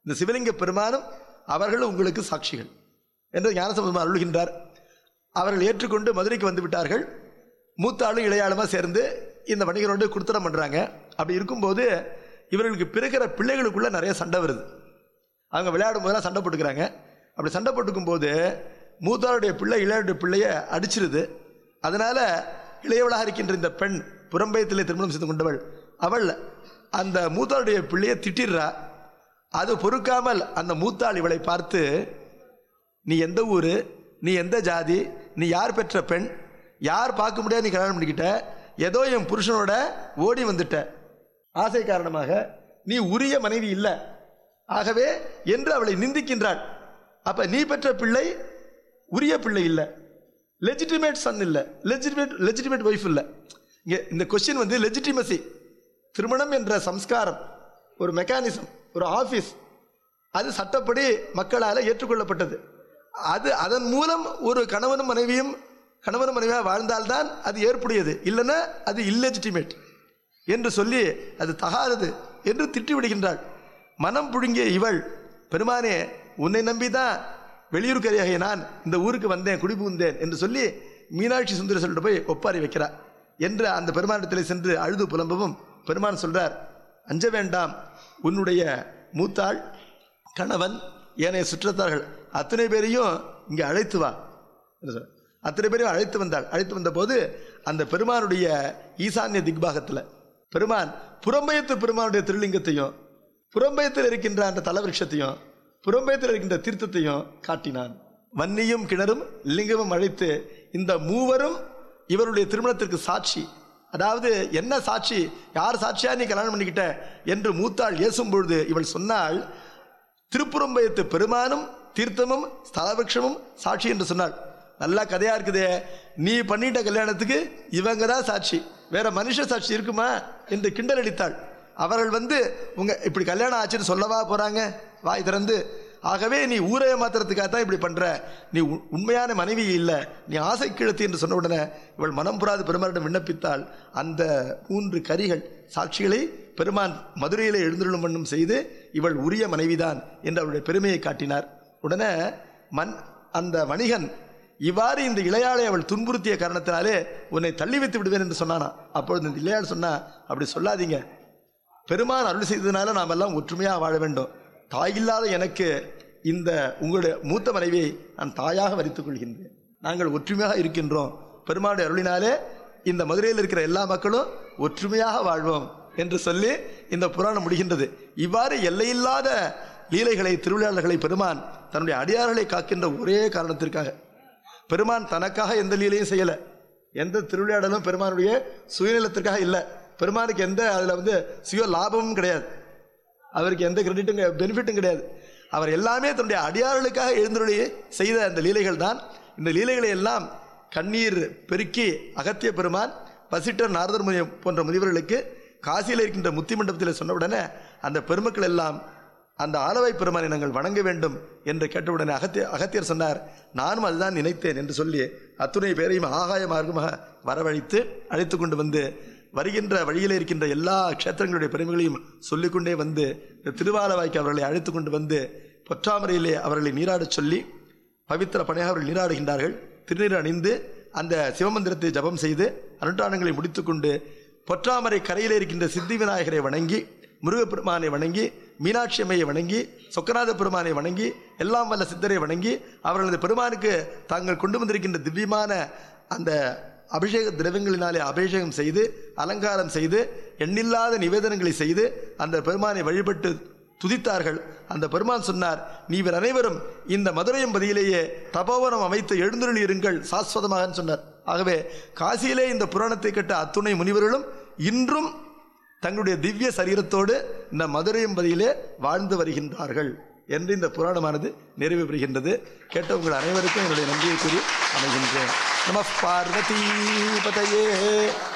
இந்த சிவலிங்க பெருமானும் அவர்கள் உங்களுக்கு சாட்சிகள் என்று ஞானசம்பந்தம் அருள்கின்றார் அவர்கள் ஏற்றுக்கொண்டு மதுரைக்கு வந்து விட்டார்கள் மூத்த ஆளும் இளையாளுமா சேர்ந்து இந்த வணிகரோடு குடுத்தனம் பண்ணுறாங்க அப்படி இருக்கும்போது இவர்களுக்கு பிறக்கிற பிள்ளைகளுக்குள்ள நிறைய சண்டை வருது அவங்க விளையாடும் போதெல்லாம் சண்டை போட்டுக்கிறாங்க அப்படி சண்டை போட்டுக்கும் போது மூத்தாருடைய பிள்ளை இளையாருடைய பிள்ளைய அடிச்சிருது அதனால இளையவளாக இருக்கின்ற இந்த பெண் புறம்பயத்திலே திருமணம் செய்து கொண்டவள் அவள் அந்த மூத்தாருடைய பிள்ளையை திட்டிடுறா அது பொறுக்காமல் அந்த மூத்தாள் இவளை பார்த்து நீ எந்த ஊர் நீ எந்த ஜாதி நீ யார் பெற்ற பெண் யார் பார்க்க முடியாது நீ கல்யாணம் பண்ணிக்கிட்ட ஏதோ என் புருஷனோட ஓடி வந்துட்ட ஆசை காரணமாக நீ உரிய மனைவி இல்லை ஆகவே என்று அவளை நிந்திக்கின்றாள் அப்ப நீ பெற்ற பிள்ளை உரிய பிள்ளை இல்லை லெஜிட்டிமேட் சன் இல்லை லெஜிட்டிமேட் லெஜிட்டிமேட் ஒய்ஃப் இல்லை இங்கே இந்த கொஸ்டின் வந்து லெஜிட்டிமசி திருமணம் என்ற சம்ஸ்காரம் ஒரு மெக்கானிசம் ஒரு ஆஃபீஸ் அது சட்டப்படி மக்களால் ஏற்றுக்கொள்ளப்பட்டது அது அதன் மூலம் ஒரு கணவனும் மனைவியும் கணவனும் மனைவியாக வாழ்ந்தால்தான் அது ஏற்புடையது இல்லைன்னா அது இல்லெஜிட்டிமேட் என்று சொல்லி அது தகாதது என்று திட்டி விடுகின்றாள் மனம் புழுங்கிய இவள் பெருமானே உன்னை நம்பிதான் வெளியூர்கரையாகிய நான் இந்த ஊருக்கு வந்தேன் குடிபுகுந்தேன் என்று சொல்லி மீனாட்சி சுந்தர சொல்லிட்டு போய் ஒப்பாரி வைக்கிறார் என்று அந்த பெருமானிடத்தில் சென்று அழுது புலம்பவும் பெருமான் சொல்றார் அஞ்ச வேண்டாம் உன்னுடைய மூத்தாள் கணவன் ஏனைய சுற்றத்தார்கள் அத்தனை பேரையும் இங்கே அழைத்து வா என்று சொல்றார். அத்தனை பேரையும் அழைத்து வந்தாள் அழைத்து வந்தபோது அந்த பெருமானுடைய ஈசான்ய திக்பாகத்தில் பெருமான் புறம்பயத்து பெருமானுடைய திருலிங்கத்தையும் புறம்பயத்தில் இருக்கின்ற அந்த தலவிருஷத்தையும் புறம்பயத்தில் இருக்கின்ற தீர்த்தத்தையும் காட்டினான் வன்னியும் கிணறும் லிங்கமும் அழைத்து இந்த மூவரும் இவருடைய திருமணத்திற்கு சாட்சி அதாவது என்ன சாட்சி யார் சாட்சியா நீ கல்யாணம் பண்ணிக்கிட்ட என்று மூத்தாள் ஏசும் பொழுது இவள் சொன்னாள் திருப்புறம்பயத்து பெருமானும் தீர்த்தமும் ஸ்தலவிருஷமும் சாட்சி என்று சொன்னாள் நல்லா கதையா இருக்குதே நீ பண்ணிட்ட கல்யாணத்துக்கு இவங்க தான் சாட்சி வேற மனுஷ சாட்சி இருக்குமா என்று கிண்டல் அடித்தாள் அவர்கள் வந்து உங்க இப்படி கல்யாணம் ஆச்சுன்னு சொல்லவா போறாங்க வாய் திறந்து ஆகவே நீ ஊரைய மாத்திரத்துக்காக தான் இப்படி பண்ற நீ உ- உண்மையான மனைவி இல்லை நீ ஆசை கிழத்தி என்று சொன்ன உடனே இவள் மனம் புறாது பெருமானிடம் விண்ணப்பித்தால் அந்த மூன்று கரிகள் சாட்சிகளை பெருமான் மதுரையிலே எழுந்தருளும் வண்ணம் செய்து இவள் உரிய மனைவிதான் என்று அவளுடைய பெருமையை காட்டினார் உடனே மண் அந்த வணிகன் இவ்வாறு இந்த இளையாளை அவள் துன்புறுத்திய காரணத்தினாலே உன்னை தள்ளி வைத்து விடுவேன் என்று சொன்னானா அப்பொழுது இந்த இளையாள் சொன்னா அப்படி சொல்லாதீங்க பெருமான் அருள் செய்ததுனால நாம் எல்லாம் ஒற்றுமையாக வாழ வேண்டும் தாயில்லாத எனக்கு இந்த உங்களுடைய மூத்த மனைவியை நான் தாயாக வரித்துக் கொள்கின்றேன் நாங்கள் ஒற்றுமையாக இருக்கின்றோம் பெருமானுடைய அருளினாலே இந்த மதுரையில் இருக்கிற எல்லா மக்களும் ஒற்றுமையாக வாழ்வோம் என்று சொல்லி இந்த புராணம் முடிகின்றது இவ்வாறு எல்லையில்லாத லீலைகளை திருவிழாளர்களை பெருமான் தன்னுடைய அடியார்களை காக்கின்ற ஒரே காரணத்திற்காக பெருமான் தனக்காக எந்த லீலையும் செய்யல எந்த திருவிளையாடலும் பெருமானுடைய சுயநலத்திற்காக இல்லை பெருமானுக்கு எந்த அதில் வந்து சுய லாபமும் கிடையாது அவருக்கு எந்த கிரெடிட்டும் பெனிஃபிட்டும் கிடையாது அவர் எல்லாமே தன்னுடைய அடியார்களுக்காக எழுந்துருளி செய்த அந்த லீலைகள் தான் இந்த லீலைகளை எல்லாம் கண்ணீர் பெருக்கி அகத்திய பெருமான் வசிட்டர் நாரதர் முனி போன்ற முனிவர்களுக்கு காசியில் இருக்கின்ற முத்தி மண்டபத்தில் சொன்ன உடனே அந்த பெருமக்கள் எல்லாம் அந்த ஆலவை பெருமானை நாங்கள் வணங்க வேண்டும் என்று கேட்டவுடனே அகத்திய அகத்தியர் சொன்னார் நானும் அதுதான் நினைத்தேன் என்று சொல்லி அத்துணை பேரையும் ஆகாய மார்க்கமாக வரவழைத்து அழைத்து கொண்டு வந்து வருகின்ற வழியிலே இருக்கின்ற எல்லா க்ஷேத்திரங்களுடைய பெருமைகளையும் சொல்லிக்கொண்டே வந்து இந்த திருவாலவாய்க்கு அவர்களை அழைத்து கொண்டு வந்து பொற்றாமரையிலே அவர்களை நீராடச் சொல்லி பவித்திர பணியாக அவர்கள் நீராடுகின்றார்கள் திருநீர் அணிந்து அந்த சிவமந்திரத்தை ஜபம் செய்து அனுஷ்டானங்களை முடித்துக்கொண்டு பொற்றாமரை கரையிலே இருக்கின்ற சித்தி விநாயகரை வணங்கி முருகப்பெருமானை வணங்கி மீனாட்சி அம்மையை வணங்கி சொக்கநாத பெருமானை வணங்கி எல்லாம் வல்ல சித்தரை வணங்கி அவர்களது பெருமானுக்கு தாங்கள் கொண்டு வந்திருக்கின்ற திவ்யமான அந்த அபிஷேக திரவங்களினாலே அபிஷேகம் செய்து அலங்காரம் செய்து எண்ணில்லாத நிவேதனங்களை செய்து அந்த பெருமானை வழிபட்டு துதித்தார்கள் அந்த பெருமான் சொன்னார் நீவர் அனைவரும் இந்த மதுரையம்பதியிலேயே தபோவனம் அமைத்து எழுந்துருளி இருங்கள் சாஸ்வதமாக சொன்னார் ஆகவே காசியிலே இந்த புராணத்தை கட்ட அத்துணை முனிவர்களும் இன்றும் தங்களுடைய திவ்ய சரீரத்தோடு இந்த மதுரையம்பதியிலே வாழ்ந்து வருகின்றார்கள் என்று இந்த புராணமானது நிறைவு பெறுகின்றது கேட்ட உங்கள் அனைவருக்கும் என்னுடைய நன்றியை கூறி அமைகின்றேன் நம பார்வதி பதையே